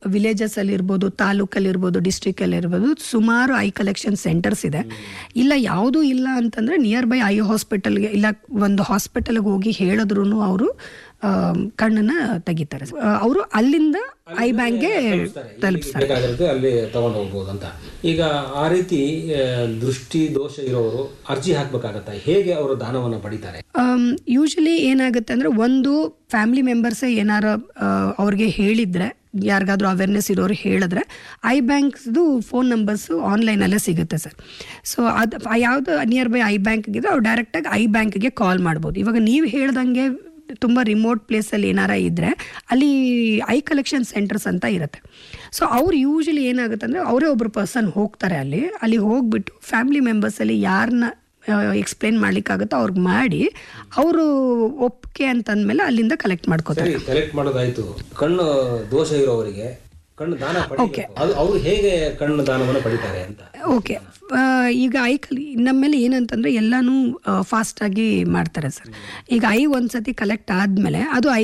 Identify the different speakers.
Speaker 1: villages ಅಲ್ಲಿ ಇರ್ಬೋದು ತಾಲೂಕಲ್ಲಿ ಇರ್ಬೋದು ಡಿಸ್ಟ್ರಿಕ್ಟ್ ಅಲ್ಲಿ ಇರ್ಬೋದು ಸುಮಾರು ಐ ಕಲೆಕ್ಷನ್ ಸೆಂಟರ್ಸ್ ಇದೆ ಇಲ್ಲ ಯಾವುದೂ ಇಲ್ಲ ಅಂತಂದ್ರೆ ನಿಯರ್ ಬೈ ಐ ಹಾಸ್ಪಿಟಲ್ಗೆ ಇಲ್ಲ ಒಂದು ಹಾಸ್ಪಿಟಲ್ಗೆ ಹೋಗಿ ಹೇಳಿದ್ರು ಅವರು ಕಣ್ಣನ್ನ ತೆಗಿತಾರೆ ಅವರು ಅಲ್ಲಿಂದ ಐ ಬ್ಯಾಂಕ್ಗೆ ತಲುಪಿಸ್ತಾರೆ
Speaker 2: ಬೇಕಾಗಿರುತ್ತೆ ಅಲ್ಲಿ ತಗೊಂಡು ಹೋಗ್ಬೋದು ಅಂತ ಈಗ ಆ ರೀತಿ ಆ, ದೃಷ್ಟಿ ದೋಷ ಇರೋರು ಅರ್ಜಿ ಹಾಕ್ಬೇಕಾಗತ್ತಾ ಹೇಗೆ ಅವರು ದಾನವನ್ನು ಪಡಿತಾರೆ
Speaker 1: ಯೂಶಲಿ ಏನಾಗುತ್ತೆ ಅಂದ್ರೆ ಒಂದು ಫ್ಯಾಮಿಲಿ ಮೆಂಬರ್ಸೇ ಏನಾರ ಆ, ಅವ್ರಿಗೆ ಹೇಳಿದ್ರೆ ಯಾರಿಗಾದ್ರೂ ಅವೇರ್ನೆಸ್ ಇರೋರು ಹೇಳಿದ್ರೆ ಐ ಬ್ಯಾಂಕ್ಸ್ದು ಫೋನ್ ನಂಬರ್ಸು ಆನ್ಲೈನಲ್ಲೇ ಸಿಗುತ್ತೆ ಸರ್ ಸೊ ಅದು ಯಾವುದು ನಿಯರ್ ಬೈ ಐ ಬ್ಯಾಂಕ್ಗಿದ್ರೆ ಅವ್ರು ಡೈರೆಕ್ಟಾಗಿ ಐ ಬ್ಯಾಂಕ್ಗೆ ಕಾಲ್ ಮಾಡ್ಬೋದು ಇವಾಗ ನೀವು ಹೇಳ್ದಂಗೆ ತುಂಬ ರಿಮೋಟ್ ಪ್ಲೇಸಲ್ಲಿ ಏನಾರ ಇದ್ದರೆ ಅಲ್ಲಿ ಐ ಕಲೆಕ್ಷನ್ ಸೆಂಟರ್ಸ್ ಅಂತ ಇರುತ್ತೆ ಸೊ ಅವ್ರು ಯೂಶಲಿ ಏನಾಗುತ್ತೆ ಅಂದರೆ ಅವರೇ ಒಬ್ಬರು ಪರ್ಸನ್ ಹೋಗ್ತಾರೆ ಅಲ್ಲಿ ಅಲ್ಲಿ ಹೋಗ್ಬಿಟ್ಟು ಫ್ಯಾಮಿಲಿ ಮೆಂಬರ್ಸಲ್ಲಿ ಯಾರನ್ನ ಎಕ್ಸ್ಪ್ಲೇನ್ ಮಾಡ್ಲಿಕ್ಕಾಗುತ್ತೋ ಅವ್ರಿಗೆ ಮಾಡಿ ಅವರು ಒಪ್ಪಿಗೆ ಅಂತಂದ್ಮೇಲೆ ಅಲ್ಲಿಂದ ಕಲೆಕ್ಟ್ ಮಾಡ್ಕೋತಾರೆ
Speaker 2: ಸರಿ ಕಲೆಕ್ಟ್ ಮಾಡೋದಾಯ್ತು ಕಣ್ಣು ದೋಷ ಇರೋವರಿಗೆ ಕಣ್ಣು ದಾನ ಪಡಿಬೇಕು ಅದು ಅವ್ರು ಹೇಗೆ ಕಣ್ಣು ದಾನವನ್ನು ಪಡಿತಾರೆ ಅಂತ
Speaker 1: ಓಕೆ ಈಗ ಐ ಕಲಿ ನಮ್ಮೇಲೆ ಏನಂತಂದ್ರೆ ಎಲ್ಲಾನು ಫಾಸ್ಟಾಗಿ ಮಾಡ್ತಾರೆ ಸರ್ ಈಗ ಐ ಒಂದ್ಸತಿ ಕಲೆಕ್ಟ್ ಆದಮೇಲೆ ಅದು ಐ